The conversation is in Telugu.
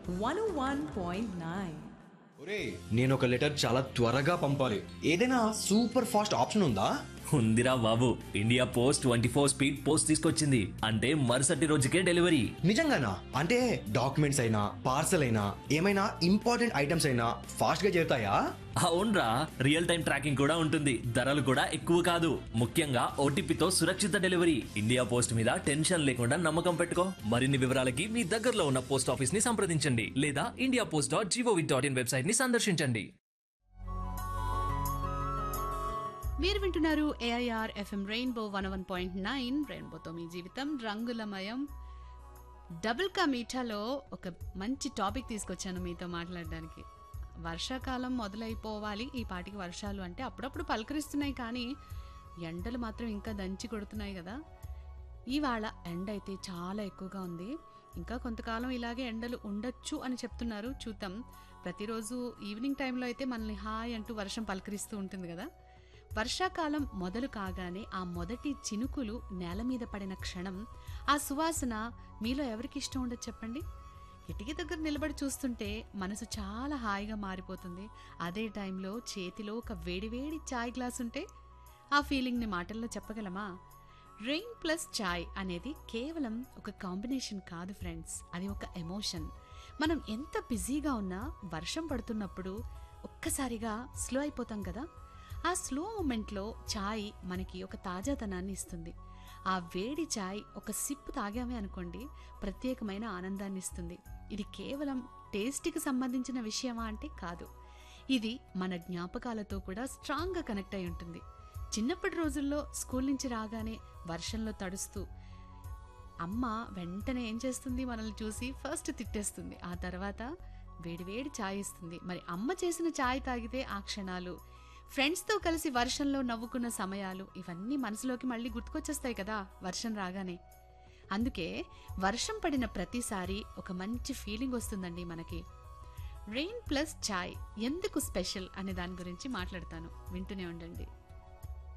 101.9. ఒరే నేను ఒక లెటర్ చాలా త్వరగా పంపాలి ఏదైనా సూపర్ ఫాస్ట్ ఆప్షన్ ఉందా ఉందిరా బాబు India post twenty four speed post తీసుకొచ్చింది అంటే మరుసటి రోజుకే డెలివరీ నిజంగానా అంటే డాక్యుమెంట్స్ అయినా పార్సల్ అయినా ఏమైనా ఇంపార్టెంట్ ఐటమ్స్ అయినా ఫాస్ట్ గా చేరుతాయా అవునరా రియల్ టైం ట్రాకింగ్ కూడా ఉంటుంది ధరలు కూడా ఎక్కువ కాదు ముఖ్యంగా ఓటీపీతో సురక్షిత డెలివరీ ఇండియా పోస్ట్ మీద టెన్షన్ లేకుండా నమ్మకం పెట్టుకో మరిన్ని వివరాలకి మీ దగ్గరలో ఉన్న పోస్ట్ ఆఫీస్ ని సంప్రదించండి లేదా India post dot GOV dot in website ని సందర్శించండి మీరు వింటున్నారు AIR FM rainbow one one point nine రెయిన్బోతో మీ జీవితం రంగులమయం డబుల్ కా మీఠాలో ఒక మంచి టాపిక్ తీసుకొచ్చాను మీతో మాట్లాడడానికి వర్షాకాలం మొదలైపోవాలి ఈ పాటికి వర్షాలు అంటే అప్పుడప్పుడు పలకరిస్తున్నాయి కానీ ఎండలు మాత్రం ఇంకా దంచి కొడుతున్నాయి కదా ఇవాళ ఎండ అయితే చాలా ఎక్కువగా ఉంది ఇంకా కొంతకాలం ఇలాగే ఎండలు ఉండొచ్చు అని చెప్తున్నారు చూద్దాం ప్రతిరోజు ఈవినింగ్ టైంలో అయితే మనల్ని హాయ్ అంటూ వర్షం పలకరిస్తూ ఉంటుంది కదా వర్షాకాలం మొదలు కాగానే ఆ మొదటి చినుకులు నేల మీద పడిన క్షణం ఆ సువాసన మీలో ఎవరికి ఇష్టం ఉండదు చెప్పండి కిటికీ దగ్గర నిలబడి చూస్తుంటే మనసు చాలా హాయిగా మారిపోతుంది అదే టైంలో చేతిలో ఒక వేడివేడి చాయ్ గ్లాస్ ఉంటే ఆ ఫీలింగ్ని మాటల్లో చెప్పగలమా రెయిన్ ప్లస్ చాయ్ అనేది కేవలం ఒక కాంబినేషన్ కాదు ఫ్రెండ్స్ అది ఒక ఎమోషన్ మనం ఎంత బిజీగా ఉన్నా వర్షం పడుతున్నప్పుడు ఒక్కసారిగా స్లో అయిపోతాం కదా ఆ స్లో మూమెంట్లో చాయ్ మనకి ఒక తాజాతనాన్ని ఇస్తుంది ఆ వేడి చాయ్ ఒక సిప్పు తాగామే అనుకోండి ప్రత్యేకమైన ఆనందాన్ని ఇస్తుంది ఇది కేవలం టేస్ట్కి సంబంధించిన విషయమా అంటే కాదు ఇది మన జ్ఞాపకాలతో కూడా స్ట్రాంగ్గా కనెక్ట్ అయి ఉంటుంది చిన్నప్పటి రోజుల్లో స్కూల్ నుంచి రాగానే వర్షంలో తడుస్తూ అమ్మ వెంటనే ఏం చేస్తుంది మనల్ని చూసి ఫస్ట్ తిట్టేస్తుంది ఆ తర్వాత వేడివేడి ఛాయ్ ఇస్తుంది మరి అమ్మ చేసిన ఛాయ్ తాగితే ఆ క్షణాలు ఫ్రెండ్స్తో కలిసి వర్షంలో నవ్వుకున్న సమయాలు ఇవన్నీ మనసులోకి మళ్ళీ గుర్తుకొచ్చేస్తాయి కదా వర్షం రాగానే అందుకే వర్షం పడిన ప్రతిసారి ఒక మంచి ఫీలింగ్ వస్తుందండి మనకి రెయిన్ ప్లస్ ఛాయ్ ఎందుకు స్పెషల్ అనే దాని గురించి మాట్లాడతాను వింటూనే ఉండండి